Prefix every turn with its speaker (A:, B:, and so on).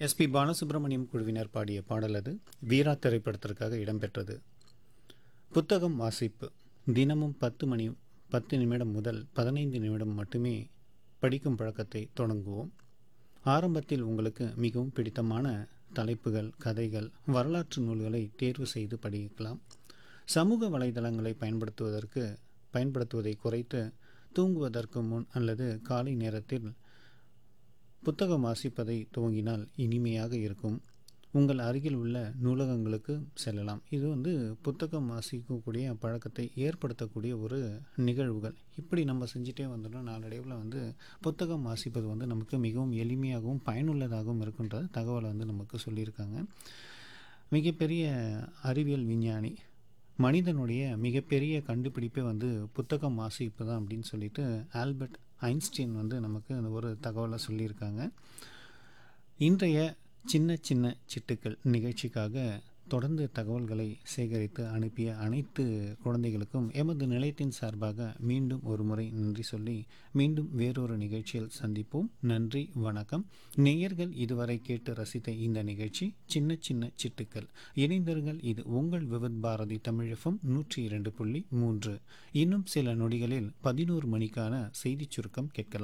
A: SP Balasubramaniam குழுவினர் பாடிய பாடல் அது வீரா திரைப்படத்திற்காக இடம்பெற்றது புத்தகம் வாசிப்பு தினமும் பத்து மணி பத்து நிமிடம் முதல் பதினைந்து நிமிடம் மட்டுமே படிக்கும் பழக்கத்தை தொடங்குவோம் ஆரம்பத்தில் உங்களுக்கு மிகவும் பிடித்தமான தலைப்புகள் கதைகள் வரலாற்று நூல்களை தேர்வு செய்து படிக்கலாம் சமூக வலைதளங்களை பயன்படுத்துவதற்கு பயன்படுத்துவதை குறைத்து தூங்குவதற்கு முன் அல்லது காலை நேரத்தில் புத்தகம் வாசிப்பதை துவங்கினால் இனிமையாக இருக்கும் உங்கள் அருகில் உள்ள நூலகங்களுக்கு செல்லலாம் இது வந்து புத்தகம் வாசிக்கக்கூடிய பழக்கத்தை ஏற்படுத்தக்கூடிய ஒரு நிகழ்வுகள் இப்படி நம்ம செஞ்சுட்டே வந்தோம்னா நாளடைவில் வந்து புத்தகம் வாசிப்பது வந்து நமக்கு மிகவும் எளிமையாகவும் பயனுள்ளதாகவும் இருக்குன்ற தகவலை வந்து நமக்கு சொல்லியிருக்காங்க மிகப்பெரிய அறிவியல் விஞ்ஞானி மனிதனுடைய மிகப்பெரிய கண்டுபிடிப்பே வந்து புத்தகம் வாசிப்பு தான் அப்படின்னு சொல்லிட்டு ஆல்பர்ட் ஐன்ஸ்டீன் வந்து நமக்கு அந்த ஒரு தகவலை சொல்லியிருக்காங்க இன்றைய சின்ன சின்ன சிட்டுக்கள் நிகழ்ச்சிக்காக தொடர்ந்து தகவல்களை சேகரித்து அனுப்பிய அனைத்து குழந்தைகளுக்கும் எமது நிலையத்தின் சார்பாக மீண்டும் ஒரு முறை நன்றி சொல்லி மீண்டும் வேறொரு நிகழ்ச்சியில் சந்திப்போம் நன்றி வணக்கம் நேயர்கள் இதுவரை கேட்டு ரசித்த இந்த நிகழ்ச்சி சின்ன சின்ன சிட்டுக்கள் இணைந்தருங்கள் இது உங்கள் விவத் பாரதி தமிழகம் நூற்றி இரண்டு புள்ளி மூன்று இன்னும் சில நொடிகளில் பதினோரு மணிக்கான செய்திச் சுருக்கம் கேட்கலாம்